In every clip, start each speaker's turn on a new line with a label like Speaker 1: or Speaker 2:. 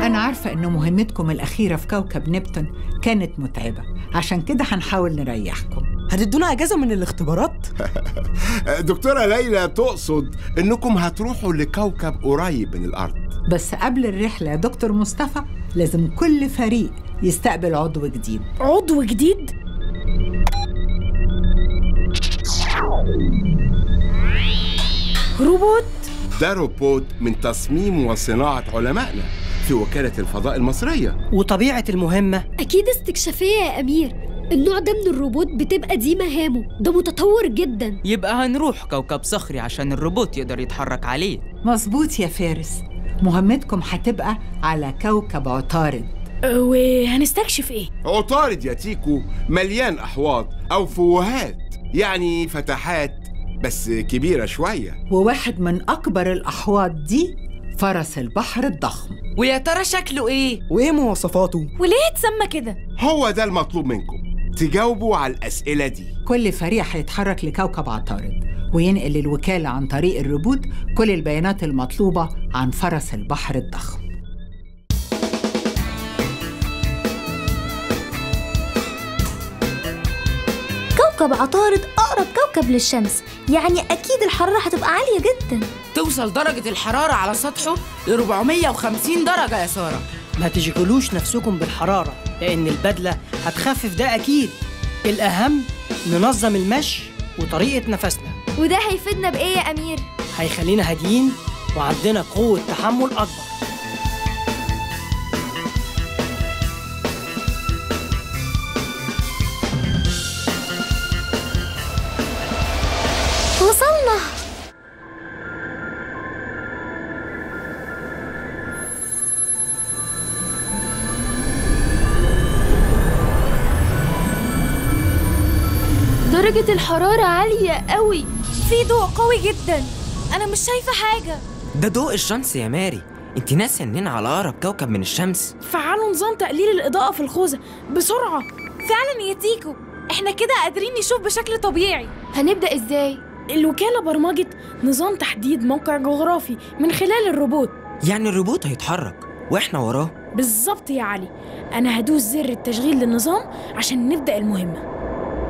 Speaker 1: أنا عارفة إن مهمتكم الأخيرة في كوكب نبتون كانت متعبة عشان كده هنحاول نريحكم
Speaker 2: هتدونا اجازه من الاختبارات
Speaker 3: دكتورة ليلى تقصد إنكم هتروحوا لكوكب قريب من الأرض
Speaker 1: بس قبل الرحلة يا دكتور مصطفى لازم كل فريق يستقبل عضو جديد
Speaker 4: عضو جديد روبوت
Speaker 3: ده روبوت من تصميم وصناعة علمائنا في وكالة الفضاء المصرية
Speaker 2: وطبيعه المهمه
Speaker 5: أكيد استكشافية يا أمير النوع ده من الروبوت بتبقى دي مهامه ده متطور جدا
Speaker 6: يبقى هنروح كوكب صخري عشان الروبوت يقدر يتحرك عليه
Speaker 1: مظبوط يا فارس مهمتكم هتبقى على كوكب عطارد
Speaker 4: وهنستكشف ايه
Speaker 3: عطارد يا تيكو مليان أحواض أو فوهات يعني فتحات بس كبيرة شوية
Speaker 1: وواحد من أكبر الأحواض دي فرس البحر الضخم
Speaker 6: ويا ترى شكله ايه
Speaker 2: وايه مواصفاته
Speaker 4: وليه اتسمى كده
Speaker 3: هو ده المطلوب منكم تجاوبوا على الأسئلة دي
Speaker 1: كل فريق هيتحرك لكوكب عطارد وينقل الوكالة عن طريق الروبوت كل البيانات المطلوبة عن فرس البحر الضخم
Speaker 7: كوكب عطارد أقرب كوكب للشمس يعني أكيد الحرارة هتبقى عالية جدا
Speaker 6: توصل درجة الحرارة على سطحه ل 450 درجة يا سارة
Speaker 2: ما تشغلوش نفسكم بالحراره لان البدله هتخفف ده اكيد الاهم ننظم المشي وطريقه نفسنا
Speaker 7: وده هيفيدنا بإيه يا أمير؟
Speaker 2: هيخلينا هاديين وعندنا قوه تحمل اكبر
Speaker 7: وصلنا
Speaker 4: درجة الحرارة عالية قوي في ضوء قوي جدا أنا مش شايفة حاجة
Speaker 8: ده ضوء الشمس يا ماري انت ناسي اننا على اقرب كوكب من الشمس
Speaker 4: فعلوا نظام تقليل الإضاءة في الخوذة بسرعة فعلا يا تيكو احنا كده قادرين نشوف بشكل طبيعي
Speaker 7: هنبدأ إزاي؟
Speaker 4: الوكالة برمجت نظام تحديد موقع جغرافي من خلال الروبوت
Speaker 8: يعني الروبوت هيتحرك واحنا وراه
Speaker 4: بالظبط يا علي أنا هدوس زر التشغيل للنظام عشان نبدأ المهمة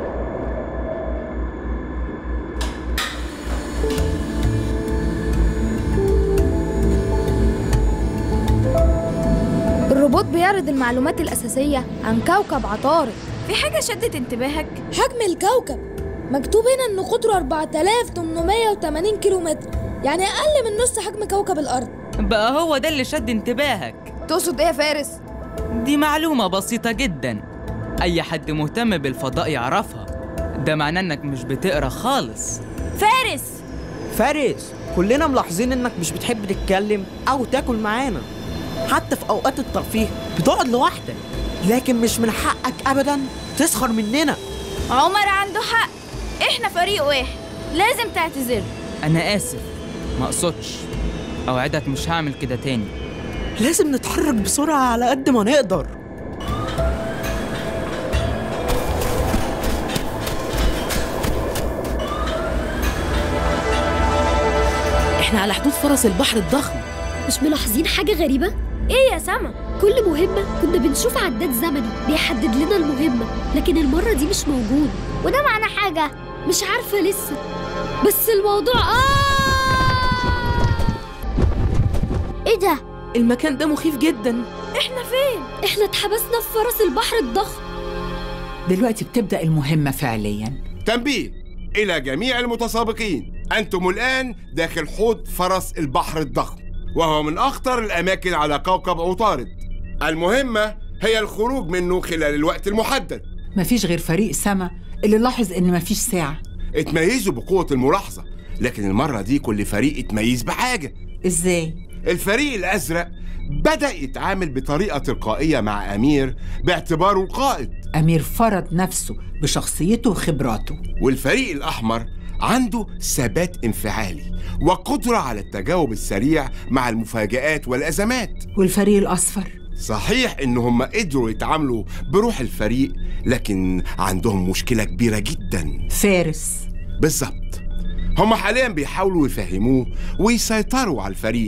Speaker 7: الروبوت بيعرض المعلومات الأساسية عن كوكب عطارد
Speaker 4: في حاجة شدت انتباهك
Speaker 9: حجم الكوكب مكتوب هنا إن قطره 4880 كيلومتر يعني أقل من نص حجم كوكب الأرض
Speaker 6: بقى هو ده اللي شد انتباهك
Speaker 7: تقصد إيه يا فارس؟
Speaker 6: دي معلومة بسيطة جدا أي حد مهتم بالفضاء يعرفها ده معناه إنك مش بتقرا خالص
Speaker 4: فارس
Speaker 2: فارس كلنا ملاحظين انك مش بتحب تتكلم او تاكل معانا حتى في اوقات الترفيه بتقعد لوحدك لكن مش من حقك ابدا تسخر مننا
Speaker 4: عمر عنده حق احنا فريق واحد لازم تعتذر
Speaker 6: أنا آسف ما أقصدش أوعدك مش هعمل كده تاني
Speaker 2: لازم نتحرك بسرعه على قد ما نقدر
Speaker 4: احنا على حدود فرس البحر الضخم
Speaker 5: مش ملاحظين حاجة غريبة؟
Speaker 4: ايه يا سما
Speaker 5: كل مهمة كنا بنشوف عداد زمني بيحدد لنا المهمة لكن المرة دي مش موجود
Speaker 7: وده معنى حاجة
Speaker 5: مش عارفة لسه بس الموضوع آه
Speaker 7: إيه ده؟
Speaker 4: المكان ده مخيف جدا احنا فين
Speaker 5: احنا اتحبسنا في فرس البحر الضخم
Speaker 1: دلوقتي بتبدأ المهمة فعليا
Speaker 3: تنبيه إلى جميع المتسابقين أنتم الآن داخل حوض فرس البحر الضخم وهو من أخطر الأماكن على كوكب عطارد المهمة هي الخروج منه خلال الوقت المحدد
Speaker 1: مفيش غير فريق سما اللي لاحظ إن مفيش ساعة
Speaker 3: اتميزوا بقوة الملاحظة لكن المرة دي كل فريق اتميز بحاجة
Speaker 1: إزاي؟
Speaker 3: الفريق الأزرق بدأ يتعامل بطريقة تلقائية مع أمير باعتباره القائد
Speaker 1: أمير فرض نفسه بشخصيته وخبراته
Speaker 3: والفريق الأحمر عنده ثبات انفعالي وقدرة على التجاوب السريع مع المفاجآت والأزمات
Speaker 1: والفريق الأصفر
Speaker 3: صحيح إن هم قدروا يتعاملوا بروح الفريق لكن عندهم مشكلة كبيرة جدا
Speaker 1: فارس
Speaker 3: بالظبط هم حاليا بيحاولوا يفهموه ويسيطروا على الفريق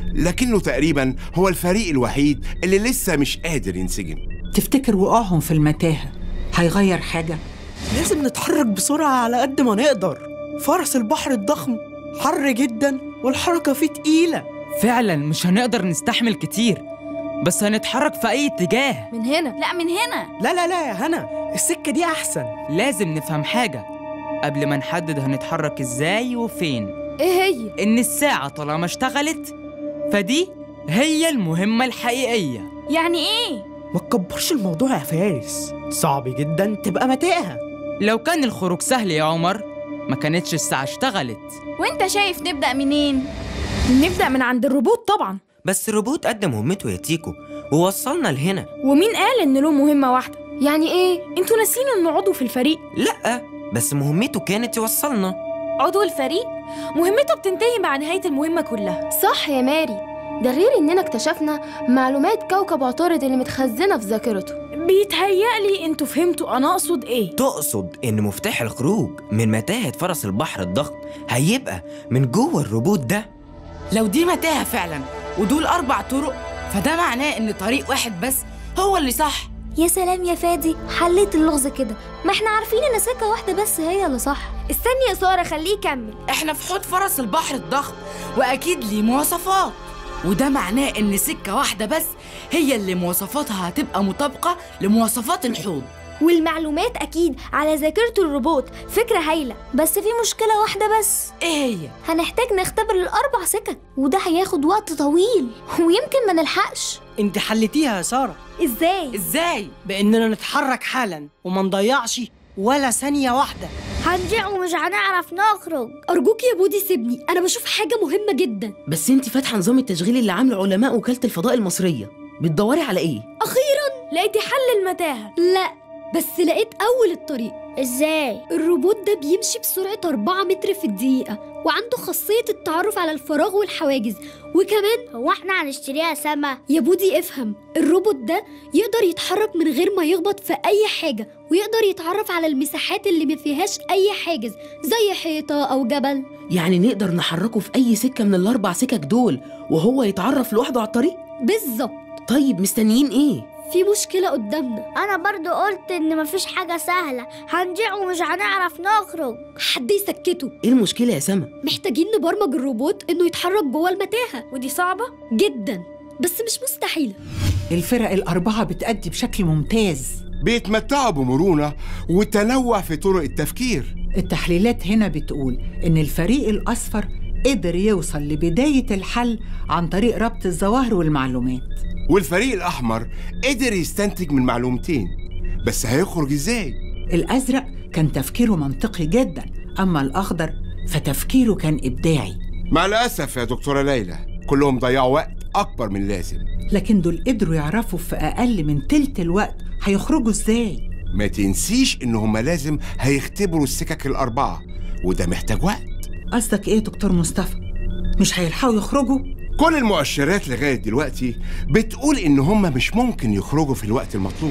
Speaker 3: لكنه تقريبا هو الفريق الوحيد اللي لسه مش قادر ينسجم
Speaker 1: تفتكر وقوعهم في المتاهة هيغير حاجة؟
Speaker 2: لازم نتحرك بسرعة على قد ما نقدر فرس البحر الضخم حر جدا والحركة فيه تقيلة
Speaker 6: فعلا مش هنقدر نستحمل كتير بس هنتحرك في أي اتجاه
Speaker 9: من هنا
Speaker 4: لا من هنا
Speaker 2: لا لا لا يا هنا السكة دي أحسن
Speaker 6: لازم نفهم حاجة قبل ما نحدد هنتحرك ازاي وفين
Speaker 9: ايه هي
Speaker 6: إن الساعة طالما اشتغلت فدي هي المهمة الحقيقية
Speaker 4: يعني ايه
Speaker 2: ما تكبرش الموضوع يا فارس صعب جدا تبقى متاهة
Speaker 6: لو كان الخروج سهل يا عمر ما كانتش الساعة اشتغلت
Speaker 4: وانت شايف نبدأ منين نبدأ من عند الروبوت طبعا
Speaker 8: بس الروبوت قدم مهمته يا تيكو ووصلنا لهنا
Speaker 4: ومين قال ان له مهمة واحدة
Speaker 9: يعني ايه
Speaker 4: انتوا ناسين انه عضو في الفريق
Speaker 8: لأ بس مهمته كانت يوصلنا
Speaker 4: عضو الفريق مهمته بتنتهي مع نهاية المهمة كلها
Speaker 10: صح يا ماري ده غير اننا اكتشفنا معلومات كوكب عطارد اللي متخزنة في ذاكرته
Speaker 4: بيتهيألي انتوا فهمتوا انا اقصد ايه
Speaker 8: تقصد إن مفتاح الخروج من متاهة فرس البحر الضخم هيبقى من جوه الروبوت ده
Speaker 11: لو دي متاهة فعلا ودول أربع طرق فده معناه إن طريق واحد بس هو اللي صح
Speaker 7: يا سلام يا فادي حليت اللغز كده ما احنا عارفين ان سكة واحدة بس هي اللي صح
Speaker 10: استني يا سارة خليه يكمل
Speaker 11: إحنا في حوض فرس البحر الضخم وأكيد ليه مواصفات وده معناه إن سكة واحدة بس هي اللي مواصفاتها هتبقى مطابقة لمواصفات الحوض
Speaker 10: والمعلومات اكيد على ذاكرة الروبوت فكرة هايلة
Speaker 7: بس في مشكلة واحدة بس
Speaker 11: إيه هي؟
Speaker 7: هنحتاج نختبر الأربع سكك وده هياخد وقت طويل ويمكن ما نلحقش
Speaker 2: انت حلتيها يا سارة
Speaker 10: ازاي
Speaker 11: إزاي؟
Speaker 2: بإننا نتحرك حالا وما نضيعش ولا ثانية واحدة
Speaker 5: هنرجع ومش هنعرف نخرج
Speaker 10: ارجوك يا بودي سيبني انا بشوف حاجة مهمة جدا
Speaker 11: بس انت فاتحة نظام التشغيل اللي عامله علماء وكالة الفضاء المصرية بتدوري على إيه؟
Speaker 10: اخيرا
Speaker 4: لقيتي حل المتاهة
Speaker 10: لا بس لقيت اول الطريق
Speaker 5: ازاي
Speaker 10: الروبوت ده بيمشي بسرعة 4 متر في الدقيقة وعنده خاصية التعرف على الفراغ والحواجز وكمان
Speaker 5: هو احنا هنشتريها سما
Speaker 10: يا بودي افهم الروبوت ده يقدر يتحرك من غير ما يخبط في أي حاجة ويقدر يتعرف على المساحات اللي ما فيهاش أي حاجز زي حيطة أو جبل
Speaker 11: يعني نقدر نحركه في أي سكة من الأربع سكك دول وهو يتعرف لوحده على الطريق؟
Speaker 10: بالظبط
Speaker 11: طيب مستنيين إيه؟
Speaker 10: في مشكلة قدامنا
Speaker 5: انا برضو قلت ان مفيش حاجة سهلة هنضيع ومش هنعرف نخرج
Speaker 10: حد يسكته
Speaker 11: إيه المشكلة يا سما؟
Speaker 10: محتاجين نبرمج الروبوت إنه يتحرك جوه المتاهة
Speaker 4: ودي صعبة
Speaker 10: جدا بس مش مستحيلة
Speaker 1: الفرق الأربعة بتأدي بشكل ممتاز
Speaker 3: بيتمتعوا بمرونة وتنوع في طرق التفكير
Speaker 1: التحليلات هنا بتقول إن الفريق الأصفر قدر يوصل لبداية الحل عن طريق ربط الظواهر والمعلومات
Speaker 3: والفريق الأحمر قدر يستنتج من معلومتين بس هيخرج إزاي؟
Speaker 1: الأزرق كان تفكيره منطقي جدا أما الأخضر فتفكيره كان إبداعي
Speaker 3: مع الأسف يا دكتورة ليلى كلهم ضيعوا وقت أكبر من اللازم
Speaker 1: لكن دول قدروا يعرفوا في أقل من تلت الوقت هيخرجوا إزاي
Speaker 3: ما تنسيش إن هما لازم هيختبروا السكك الأربعة وده محتاج وقت
Speaker 1: قصدك إيه دكتور مصطفى؟ مش هيلحقوا يخرجوا؟
Speaker 3: كل المؤشرات لغاية دلوقتي بتقول إن هما مش ممكن يخرجوا في الوقت المطلوب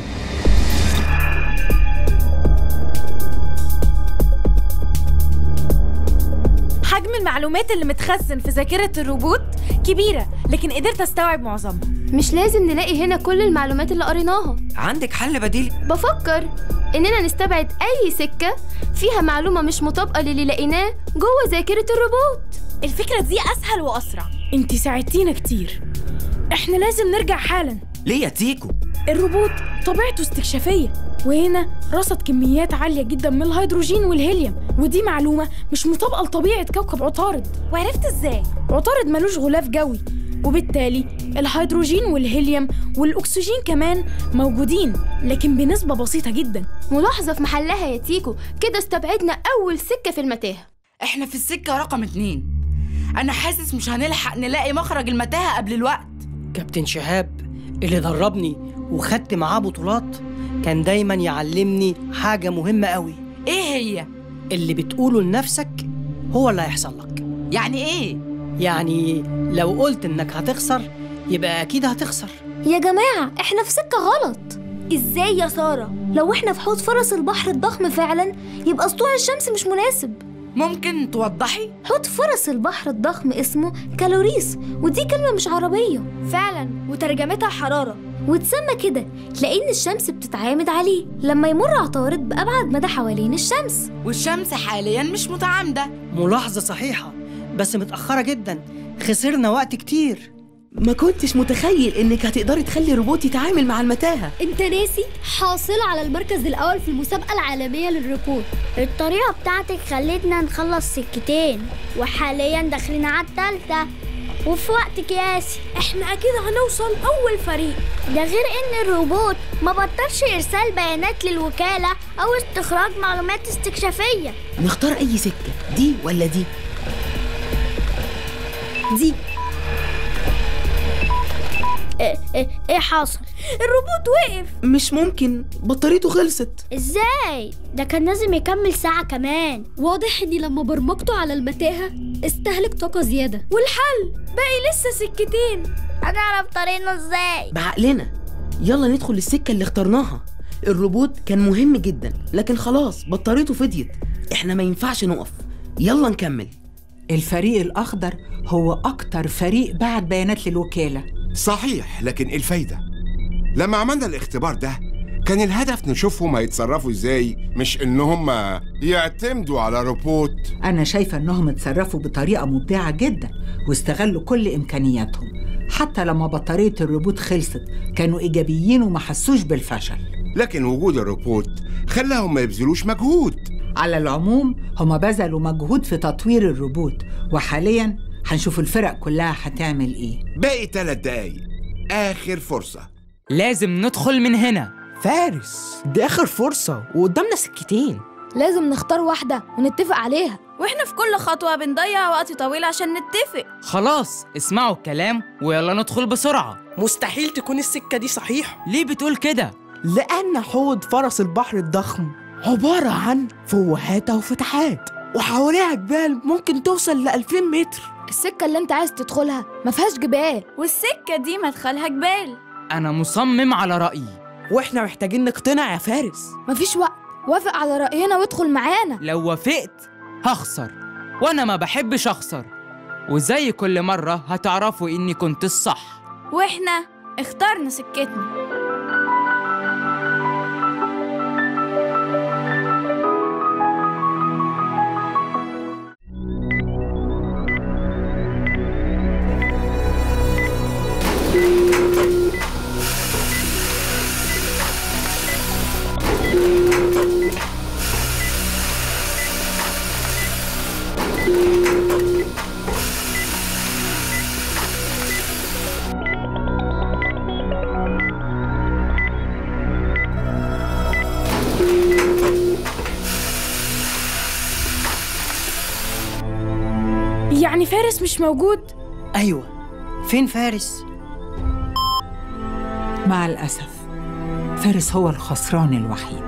Speaker 4: حجم المعلومات اللي متخزن في ذاكرة الروبوت كبيرة لكن قدرت استوعب معظمها
Speaker 10: مش لازم نلاقي هنا كل المعلومات اللي قريناها
Speaker 8: عندك حل بديل؟
Speaker 10: بفكر إننا نستبعد أي سكة فيها معلومة مش مطابقة للي لقيناه جوه ذاكرة الروبوت
Speaker 4: الفكرة دي أسهل وأسرع انتي ساعدتينا كتير احنا لازم نرجع حالا
Speaker 8: ليه يا تيكو؟
Speaker 4: الروبوت طبيعته استكشافية وهنا رصد كميات عالية جدا من الهيدروجين والهيليوم ودي معلومة مش مطابقة لطبيعة كوكب عطارد وعرفت ازاي؟ عطارد ملوش غلاف جوي وبالتالي الهيدروجين والهيليوم والأكسجين كمان موجودين لكن بنسبة بسيطة جدا
Speaker 10: ملاحظة في محلها يا تيكو كده استبعدنا أول سكة في المتاهة
Speaker 11: إحنا في السكة رقم اتنين أنا حاسس مش هنلحق نلاقي مخرج المتاهة قبل الوقت
Speaker 2: كابتن شهاب اللي دربني وخدت معاه بطولات كان دايما يعلمني حاجة مهمة قوي
Speaker 11: إيه هي؟
Speaker 2: اللي بتقوله لنفسك هو اللي هيحصل لك
Speaker 11: يعني إيه؟
Speaker 2: يعني لو قلت انك هتخسر يبقى اكيد هتخسر
Speaker 7: يا جماعة احنا في سكة غلط ازاي يا سارة لو احنا في حوض فرس البحر الضخم فعلا يبقى سطوع الشمس مش مناسب
Speaker 11: ممكن توضحي؟
Speaker 7: حوت فرس البحر الضخم اسمه كالوريس ودي كلمة مش عربية
Speaker 9: فعلا وترجمتها حرارة
Speaker 7: واتسمى كده لأن الشمس بتتعامد عليه لما يمر عطارد بأبعد مدى حوالين الشمس
Speaker 11: والشمس حاليا مش متعامدة
Speaker 12: ملاحظة صحيحة بس متأخرة جدا خسرنا وقت كتير
Speaker 2: ما كنتش متخيل انك هتقدري تخلي روبوت يتعامل مع المتاهة
Speaker 10: انت ناسي حاصل على المركز الاول في المسابقة العالمية للركوب
Speaker 13: الطريقة بتاعتك خلتنا نخلص سكتين وحاليا داخلين على التالتة وفي وقت قياسي
Speaker 9: احنا اكيد هنوصل اول فريق
Speaker 13: ده غير ان الروبوت ما بطلش ارسال بيانات للوكالة او استخراج معلومات استكشافية
Speaker 2: نختار اي سكة دي ولا دي
Speaker 10: دي
Speaker 13: ايه, إيه, إيه حاصل
Speaker 9: الروبوت وقف
Speaker 2: مش ممكن بطاريته خلصت
Speaker 13: ازاي ده كان لازم يكمل ساعة كمان
Speaker 10: واضح اني لما برمجته على المتاهة استهلك طاقة زيادة
Speaker 9: والحل باقي لسه سكتين
Speaker 13: هنعرف طريقنا ازاي
Speaker 2: بعقلنا يلا ندخل السكة اللي اخترناها الروبوت كان مهم جدا لكن خلاص بطاريته فضيت احنا ما ينفعش نقف يلا نكمل
Speaker 1: الفريق الأخضر هو أكتر فريق بعت بيانات للوكالة
Speaker 3: صحيح لكن إيه الفايدة لما عملنا الاختبار ده كان الهدف نشوفهم هيتصرفوا ازاي مش انهم يعتمدوا على روبوت
Speaker 1: أنا شايفة إنهم اتصرفوا بطريقة مبدعة جدا واستغلوا كل إمكانياتهم حتى لما بطارية الروبوت خلصت كانوا إيجابيين وما حسوش بالفشل
Speaker 3: لكن وجود الروبوت خلاهم ما يبذلوش مجهود
Speaker 1: على العموم هما بذلوا مجهود في تطوير الروبوت وحاليا هنشوف الفرق كلها هتعمل ايه
Speaker 3: باقي ثلاث دقايق آخر فرصة
Speaker 6: لازم ندخل من هنا
Speaker 2: فارس دي آخر فرصة وقدامنا سكتين
Speaker 9: لازم نختار واحدة ونتفق عليها
Speaker 4: واحنا في كل خطوة بنضيع وقت طويل عشان نتفق
Speaker 6: خلاص اسمعوا الكلام ويلا ندخل بسرعة
Speaker 2: مستحيل تكون السكة دي صحيح
Speaker 6: ليه بتقول كده؟
Speaker 2: لأن حوض فرس البحر الضخم عبارة عن فوهات أو فتحات وحواليها جبال ممكن توصل ل 2000 متر
Speaker 9: السكة اللي انت عايز تدخلها ما فيهاش جبال
Speaker 4: والسكة دي مدخلها جبال
Speaker 6: أنا مصمم على رأيي
Speaker 2: واحنا محتاجين نقتنع يا فارس
Speaker 9: مفيش وقت وافق على رأينا وادخل معانا
Speaker 6: لو وافقت هخسر وأنا ما بحبش أخسر وزي كل مرة هتعرفوا إني كنت الصح
Speaker 4: واحنا اخترنا سكتنا يعني فارس مش موجود؟
Speaker 12: أيوة فين فارس؟
Speaker 1: مع الأسف فارس هو الخسران الوحيد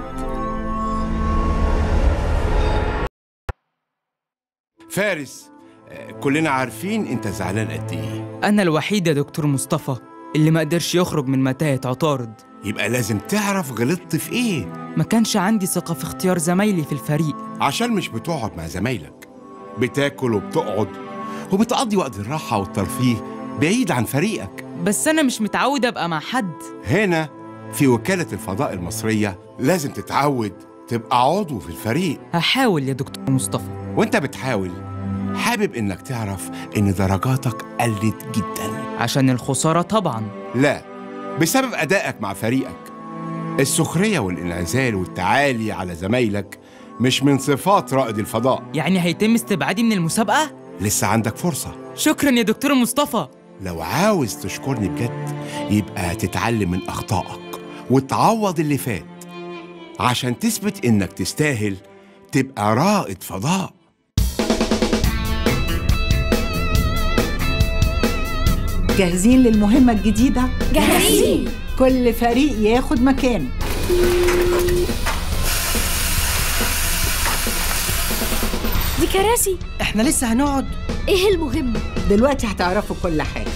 Speaker 3: فارس آه، كلنا عارفين انت زعلان قد ايه
Speaker 6: أنا الوحيد يا دكتور مصطفى اللي ما قدرش يخرج من متاهة عطارد
Speaker 3: يبقى لازم تعرف غلطت في ايه
Speaker 6: ما كانش عندي ثقة في اختيار زمايلي في الفريق
Speaker 3: عشان مش بتقعد مع زمايلك بتاكل وبتقعد وبتقضي وقت الراحة والترفيه بعيد عن فريقك
Speaker 6: بس أنا مش متعود أبقى مع حد
Speaker 3: هنا في وكالة الفضاء المصرية لازم تتعود تبقى عضو في الفريق
Speaker 6: هحاول يا دكتور مصطفى
Speaker 3: وانت بتحاول حابب انك تعرف ان درجاتك قلت جدا
Speaker 6: عشان الخسارة طبعا
Speaker 3: لا بسبب أدائك مع فريقك السخرية والانعزال والتعالي على زمايلك مش من صفات رائد الفضاء
Speaker 6: يعني هيتم استبعادي من المسابقة؟
Speaker 3: لسه عندك فرصة
Speaker 6: شكرا يا دكتور مصطفى
Speaker 3: لو عاوز تشكرني بجد يبقى تتعلم من أخطائك وتعوض اللي فات عشان تثبت إنك تستاهل تبقى رائد فضاء
Speaker 1: جاهزين للمهمة الجديدة؟
Speaker 9: جاهزين.
Speaker 1: كل فريق ياخد مكانه
Speaker 9: دي كراسي
Speaker 12: احنا لسه هنقعد
Speaker 10: ايه المهمة؟
Speaker 1: دلوقتي هتعرفوا كل حاجة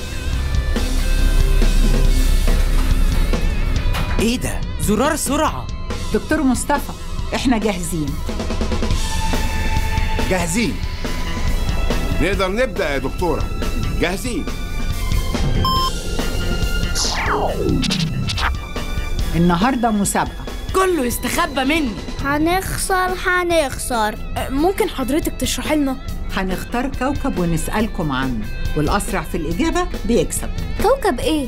Speaker 8: ايه ده؟
Speaker 6: زرار سرعة
Speaker 1: دكتور مصطفى احنا جاهزين
Speaker 14: جاهزين
Speaker 3: نقدر نبدأ يا دكتورة جاهزين
Speaker 1: النهارده مسابقة
Speaker 11: كله يستخبى مني
Speaker 13: هنخسر هنخسر
Speaker 4: ممكن حضرتك تشرح لنا
Speaker 1: هنختار كوكب ونسألكم عنه والأسرع في الإجابة بيكسب
Speaker 7: كوكب ايه؟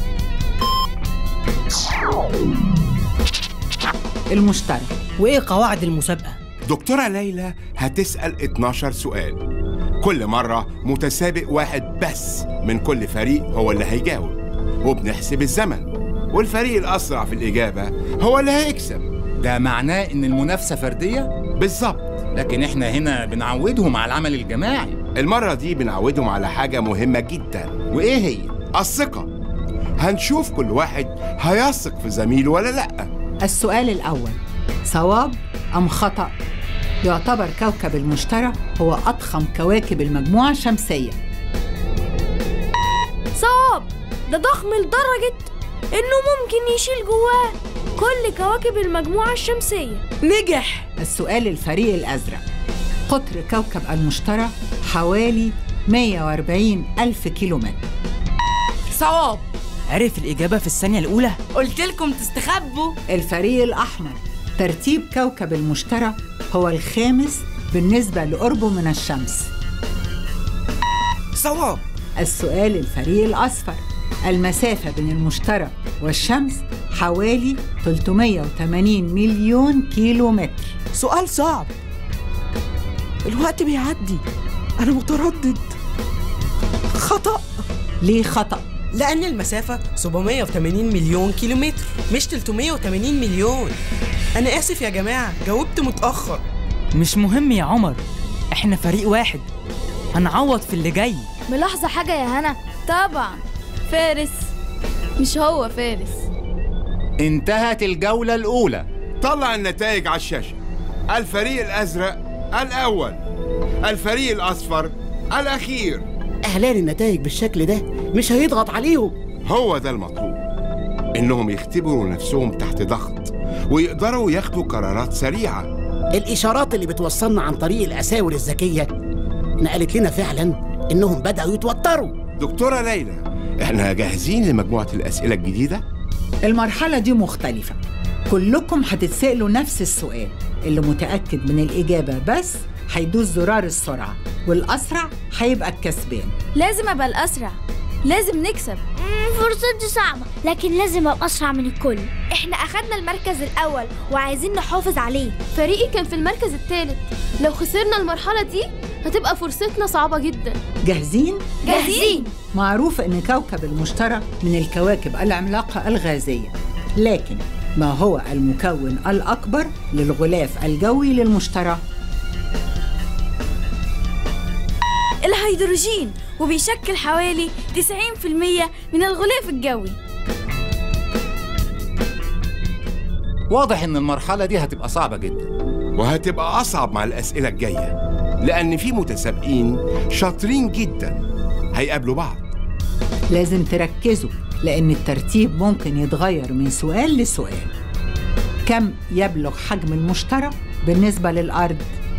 Speaker 1: المشتري
Speaker 12: وايه قواعد المسابقه
Speaker 3: دكتورة ليلى هتسأل 12 سؤال كل مرة متسابق واحد بس من كل فريق هو اللي هيجاوب وبنحسب الزمن والفريق الأسرع في الإجابة هو اللي هيكسب
Speaker 14: ده معناه ان المنافسه فرديه
Speaker 3: بالظبط
Speaker 14: لكن احنا هنا بنعودهم على العمل الجماعي
Speaker 3: المرة دي بنعودهم على حاجة مهمة جدا
Speaker 14: وايه هي
Speaker 3: الثقة هنشوف كل واحد هيثق في زميله ولا لأ
Speaker 1: السؤال الأول صواب أم خطأ؟ يعتبر كوكب المشتري هو أضخم كواكب المجموعة الشمسية
Speaker 9: صواب ده ضخم لدرجة إنه ممكن يشيل جواه كل كواكب المجموعة الشمسية
Speaker 11: نجح
Speaker 1: السؤال الفريق الأزرق قطر كوكب المشتري حوالي 140 ألف كيلومتر
Speaker 11: صواب
Speaker 2: عرف الإجابة في الثانية الأولى
Speaker 11: قلت لكم تستخبوا
Speaker 1: الفريق الأحمر ترتيب كوكب المشتري هو الخامس بالنسبة لقربه من الشمس
Speaker 2: صواب
Speaker 1: السؤال الفريق الأصفر المسافة بين المشتري والشمس حوالي 380 مليون كيلو متر
Speaker 2: سؤال صعب الوقت بيعدي أنا متردد خطأ
Speaker 1: ليه خطأ؟
Speaker 2: لأن المسافة 780 مليون كيلومتر مش 380 مليون أنا آسف يا جماعة جاوبت متأخر
Speaker 6: مش مهم يا عمر احنا فريق واحد هنعوض في اللي جاي
Speaker 9: ملاحظة حاجة يا هنا طبعا فارس مش هو فارس
Speaker 14: انتهت الجوله الاولى
Speaker 3: طلع النتائج على الشاشة الفريق الأزرق الأول الفريق الأصفر الأخير
Speaker 15: إعلان النتائج بالشكل ده مش هيضغط عليهم
Speaker 3: هو ده المطلوب إنهم يختبروا نفسهم تحت ضغط ويقدروا ياخدوا قرارات سريعة
Speaker 15: الإشارات اللي بتوصلنا عن طريق الأساور الذكية نقلت لنا فعلا إنهم بدأوا يتوتروا
Speaker 3: دكتورة ليلى إحنا جاهزين لمجموعة الأسئلة الجديدة؟
Speaker 1: المرحلة دي مختلفة كلكم هتتسألوا نفس السؤال اللي متأكد من الإجابة بس هيدوس زرار السرعة والأسرع هيبقى الكسبان
Speaker 9: لازم أبقى الأسرع لازم نكسب
Speaker 13: فرصتي صعبة لكن لازم أبقى أسرع من الكل
Speaker 9: احنا أخدنا المركز الأول وعايزين نحافظ عليه فريقي كان في المركز الثالث لو خسرنا المرحلة دي هتبقى فرصتنا صعبة جدا
Speaker 1: جاهزين؟
Speaker 9: جاهزين
Speaker 1: معروف إن كوكب المشتري من الكواكب العملاقة الغازية لكن ما هو المكون الأكبر للغلاف الجوي للمشتري؟
Speaker 9: الهيدروجين وبيشكل حوالي 90% من الغلاف الجوي
Speaker 14: واضح ان المرحله دي هتبقى صعبه جدا
Speaker 3: وهتبقى أصعب مع الأسئلة الجاية لأن في متسابقين شاطرين جدا هيقابلوا بعض
Speaker 1: لازم تركزوا لأن الترتيب ممكن يتغير من سؤال لسؤال كم يبلغ حجم المشتري بالنسبة للأرض؟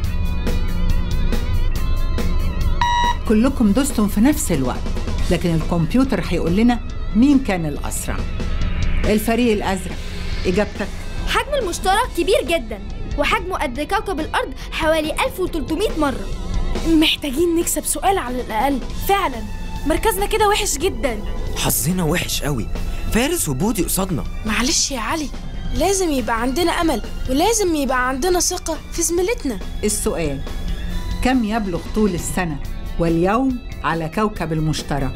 Speaker 1: كلكم دوستم في نفس الوقت لكن الكمبيوتر هيقول لنا مين كان الأسرع الفريق الأزرق إجابتك
Speaker 9: حجم المشتري كبير جدا وحجمه قد كوكب الأرض حوالي 1300 مرة محتاجين نكسب سؤال على الأقل فعلا مركزنا كده وحش جدا
Speaker 8: حظنا وحش قوي فارس وبودي قصادنا
Speaker 4: معلش يا علي لازم يبقى عندنا أمل ولازم يبقى عندنا ثقة في زميلتنا
Speaker 1: السؤال كم يبلغ طول السنة واليوم على كوكب المشتري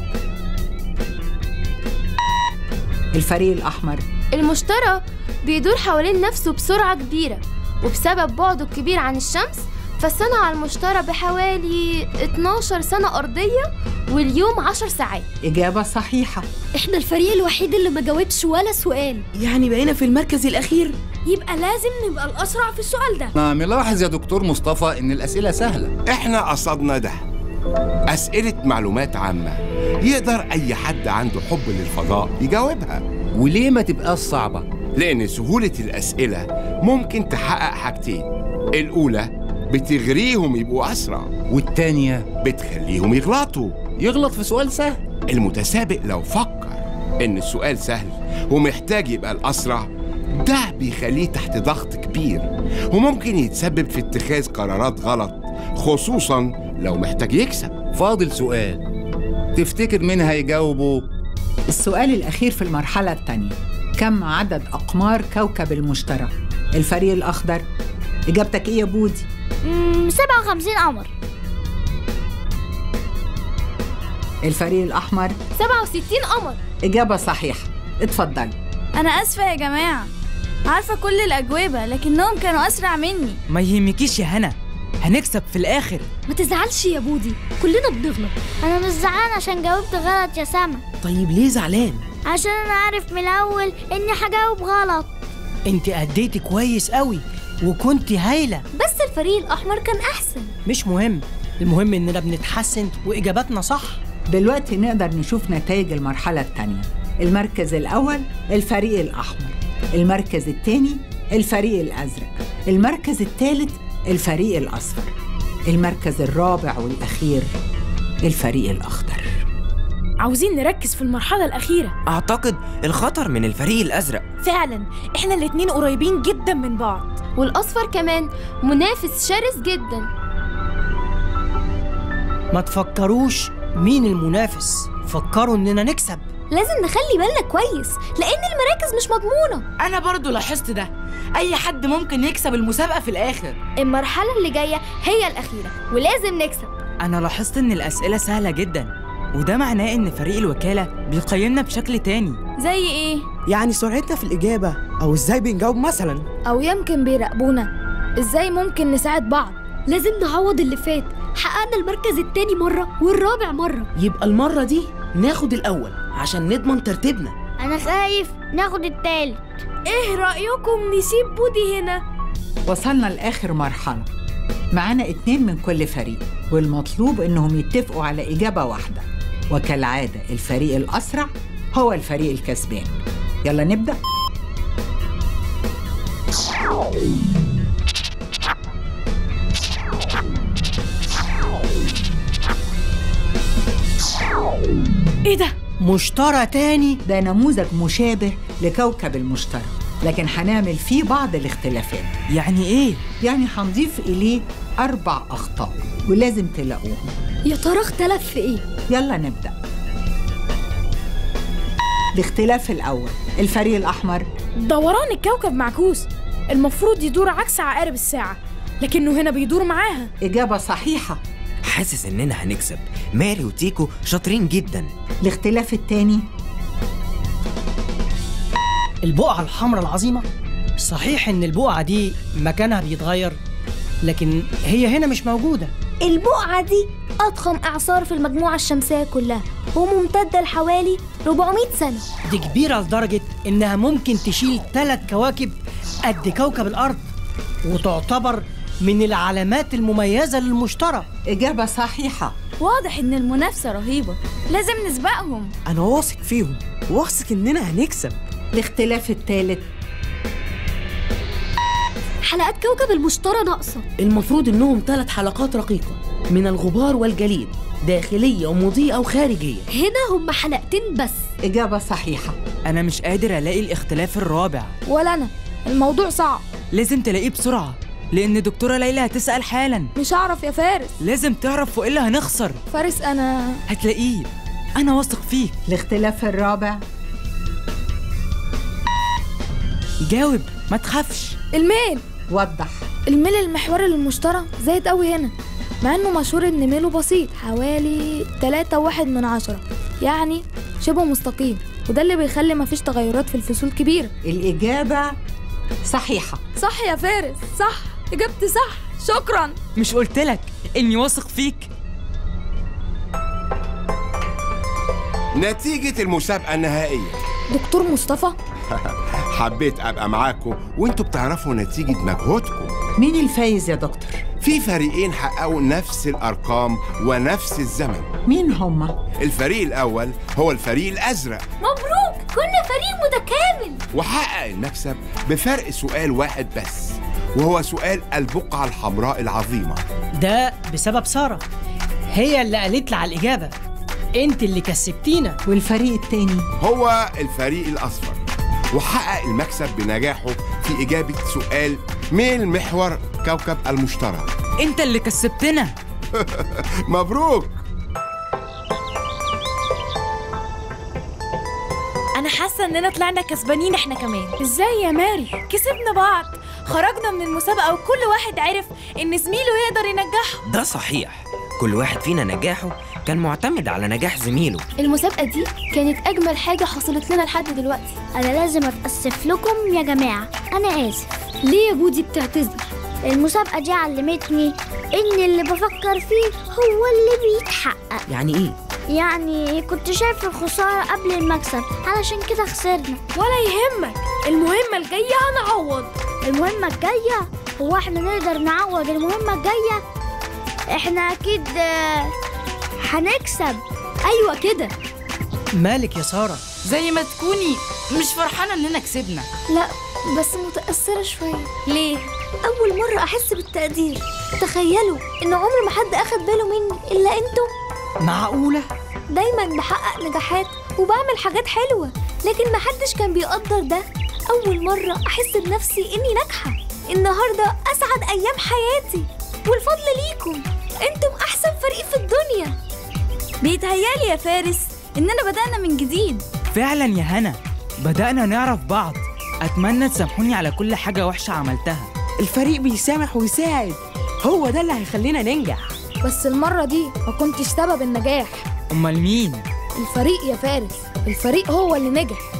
Speaker 1: الفريق الأحمر
Speaker 16: المشتري بيدور حوالين نفسه بسرعة كبيرة وبسبب بعده الكبير عن الشمس فالسنة على المشتري بحوالي 12 سنة أرضية واليوم 10 ساعات
Speaker 1: إجابة صحيحة
Speaker 10: احنا الفريق الوحيد اللي ما جاوبش ولا سؤال
Speaker 2: يعني بقينا في المركز الأخير
Speaker 9: يبقى لازم نبقى الأسرع في السؤال ده
Speaker 14: أنا ملاحظ يا دكتور مصطفى إن الأسئلة سهلة
Speaker 3: إحنا قصدنا ده أسئلة معلومات عامة يقدر أي حد عنده حب للفضاء يجاوبها
Speaker 14: وليه ما تبقاش صعبة؟
Speaker 3: لأن سهولة الأسئلة ممكن تحقق حاجتين الأولى بتغريهم يبقوا أسرع
Speaker 14: والتانية
Speaker 3: بتخليهم يغلطوا
Speaker 14: يغلط في سؤال سهل
Speaker 3: المتسابق لو فكر إن السؤال سهل ومحتاج يبقى الأسرع ده بيخليه تحت ضغط كبير وممكن يتسبب في اتخاذ قرارات غلط خصوصا لو محتاج يكسب
Speaker 14: فاضل سؤال تفتكر مين هيجاوبه
Speaker 1: السؤال الأخير في المرحلة الثانية كم عدد أقمار كوكب المشتري؟ الفريق الأخضر إجابتك إيه يا بودي؟
Speaker 13: مم، 57 قمر
Speaker 1: الفريق الأحمر
Speaker 9: 67 قمر
Speaker 1: إجابة صحيحة اتفضلي
Speaker 9: أنا آسفة يا جماعة عارفة كل الأجوبة لكنهم كانوا أسرع مني
Speaker 6: ما يهمكيش يا هنا هنكسب في الآخر
Speaker 10: ما تزعلش يا بودي كلنا بنغلط
Speaker 13: انا مش زعلان عشان جاوبت غلط يا سما
Speaker 2: طيب ليه زعلان
Speaker 13: عشان انا عارف من الاول اني هجاوب غلط
Speaker 12: انت اديتي كويس قوي وكنت هايله
Speaker 7: بس الفريق الأحمر كان أحسن
Speaker 12: مش مهم المهم اننا بنتحسن واجاباتنا صح
Speaker 1: دلوقتي نقدر نشوف نتائج المرحلة الثانية المركز الأول الفريق الأحمر المركز الثاني الفريق الأزرق المركز الثالث الفريق الأصفر المركز الرابع والأخير الفريق الأخضر
Speaker 4: عاوزين نركز في المرحلة الأخيرة
Speaker 8: أعتقد الخطر من الفريق الأزرق
Speaker 4: فعلا احنا الاتنين قريبين جدا من بعض
Speaker 16: والأصفر كمان منافس شرس جدا
Speaker 12: ما تفكروش مين المنافس فكروا اننا نكسب
Speaker 7: لازم نخلي بالنا كويس لأن المراكز مش مضمونة
Speaker 11: انا برضو لاحظت ده اي حد ممكن يكسب المسابقه في الاخر
Speaker 9: المرحلة اللي جاية هي الأخيرة ولازم نكسب
Speaker 6: أنا لاحظت إن الأسئلة سهلة جدا وده معناه إن فريق الوكالة بيقيمنا بشكل تاني
Speaker 9: زي إيه؟
Speaker 2: يعني سرعتنا في الإجابة أو إزاي بنجاوب مثلا
Speaker 9: أو يمكن بيراقبونا إزاي ممكن نساعد بعض
Speaker 10: لازم نعوض اللي فات حققنا المركز التاني مرة والرابع مرة
Speaker 2: يبقى المرة دي ناخد الأول عشان نضمن ترتيبنا
Speaker 13: انا خايف ناخد التالت
Speaker 9: إيه رأيكم نسيب بودي هنا؟
Speaker 1: وصلنا لآخر مرحلة معانا اتنين من كل فريق والمطلوب إنهم يتفقوا على إجابة واحدة وكالعادة الفريق الأسرع هو الفريق الكسبان يلا نبدأ
Speaker 4: إيه ده؟
Speaker 12: مشترى تاني
Speaker 1: ده نموذج مشابه لكوكب المشتري لكن هنعمل فيه بعض الاختلافات
Speaker 6: يعني إيه؟
Speaker 1: يعني هنضيف إليه أربع أخطاء ولازم تلاقوهم
Speaker 10: يا ترى اختلف في ايه
Speaker 1: يلا نبدأ الاختلاف الأول الفريق الأحمر
Speaker 4: دوران الكوكب معكوس المفروض يدور عكس عقارب الساعة لكنه هنا بيدور معاها
Speaker 1: إجابة صحيحة
Speaker 8: حاسس إننا هنكسب ماري وتيكو شاطرين جدا
Speaker 1: الاختلاف التاني
Speaker 12: البقعة الحمراء العظيمة صحيح ان البقعة دي مكانها بيتغير لكن هي هنا مش موجودة
Speaker 7: البقعة دي أضخم إعصار في المجموعة الشمسية كلها وممتدة لحوالي 400 سنة
Speaker 12: دي كبيرة لدرجة انها ممكن تشيل ثلاث كواكب قد كوكب الارض وتعتبر من العلامات المميزة للمشترى
Speaker 1: إجابة صحيحة
Speaker 9: واضح إن المنافسة رهيبة لازم نسبقهم
Speaker 2: أنا واثق فيهم واثق إننا هنكسب
Speaker 1: الاختلاف الثالث
Speaker 10: حلقات كوكب المشترى ناقصة
Speaker 2: المفروض إنهم ثلاث حلقات رقيقة من الغبار والجليد داخلية ومضيئة وخارجية
Speaker 10: هنا هم حلقتين بس
Speaker 1: إجابة صحيحة
Speaker 6: أنا مش قادر ألاقي الاختلاف الرابع
Speaker 9: ولا أنا الموضوع صعب
Speaker 6: لازم تلاقيه بسرعة لأن دكتورة ليلى هتسأل حالا
Speaker 9: مش هعرف يا فارس
Speaker 6: لازم تعرف وإلا هنخسر
Speaker 9: فارس أنا
Speaker 6: هتلاقيه أنا واثق فيك
Speaker 1: الاختلاف الرابع
Speaker 6: جاوب ما تخافش
Speaker 9: الميل
Speaker 1: وضح
Speaker 9: الميل المحوري للمشترى زايد قوي هنا مع انه مشهور ان ميله بسيط حوالي تلاتة واحد من عشرة يعني شبه مستقيم وده اللي بيخلي مفيش تغيرات في الفصول كبيرة
Speaker 1: الإجابة صحيحة
Speaker 9: صح يا فارس صح إجابتي صح شكرا
Speaker 6: مش قلتلك إني واثق فيك
Speaker 3: نتيجة المسابقة النهائية
Speaker 9: دكتور مصطفى
Speaker 3: حبيت أبقى معاكم وانتوا بتعرفوا نتيجة مجهودكم
Speaker 1: مين الفايز يا دكتور؟
Speaker 3: في فريقين حققوا نفس الأرقام ونفس الزمن
Speaker 1: مين هما؟
Speaker 3: الفريق الأول هو الفريق الأزرق
Speaker 7: مبروك كنا فريق متكامل
Speaker 3: وحقق المكسب بفرق سؤال واحد بس وهو سؤال البقعة الحمراء العظيمة
Speaker 12: ده بسبب سارة هي اللي قالت لي على الإجابة أنت اللي كسبتينا
Speaker 1: والفريق التاني
Speaker 3: هو الفريق الأصفر وحقق المكسب بنجاحه في إجابة سؤال ميل محور كوكب المشتري
Speaker 6: انت اللي كسبتنا
Speaker 3: مبروك
Speaker 17: انا حاسه اننا طلعنا كسبانين احنا كمان ازاي يا ماري كسبنا بعض خرجنا من المسابقه وكل واحد عرف ان زميله يقدر ينجحه
Speaker 8: ده صحيح كل واحد فينا نجاحه كان معتمد على نجاح زميله
Speaker 7: المسابقة دي كانت أجمل حاجة حصلت لنا لحد دلوقتي
Speaker 13: أنا لازم أتأسف لكم يا جماعة أنا آسف
Speaker 10: ليه يا بودي بتعتذر
Speaker 13: المسابقة دي علمتني إن اللي بفكر فيه هو اللي بيتحقق
Speaker 8: يعني إيه؟
Speaker 13: يعني كنت شايف الخسارة قبل المكسب علشان كده خسرنا
Speaker 17: ولا يهمك المهمة الجاية هنعوض
Speaker 13: المهمة الجاية هو احنا نقدر نعوض المهمة الجاية احنا أكيد آه، هنكسب
Speaker 10: أيوة كده
Speaker 12: مالك يا سارة
Speaker 11: زي ما تكوني مش فرحانة إننا كسبنا
Speaker 9: لا بس متأثرة شوية
Speaker 17: ليه؟
Speaker 9: أول مرة أحس بالتقدير تخيلوا إن عمر ما حد أخد باله مني إلا أنتوا
Speaker 12: معقولة؟
Speaker 9: دايما بحقق نجاحات وبعمل حاجات حلوة لكن محدش كان بيقدر ده أول مرة أحس بنفسي إني ناجحة النهاردة أسعد أيام حياتي والفضل ليكم أنتم أحسن فريق في الدنيا
Speaker 17: بيتهيالي يا فارس إننا بدأنا من جديد
Speaker 6: فعلا يا هنا بدأنا نعرف بعض أتمنى تسامحوني على كل حاجة وحشة عملتها
Speaker 2: الفريق بيسامح ويساعد هو ده اللي هيخلينا ننجح
Speaker 9: بس المرة دي ما كنتش سبب النجاح
Speaker 6: أمال مين؟
Speaker 9: الفريق يا فارس الفريق هو اللي نجح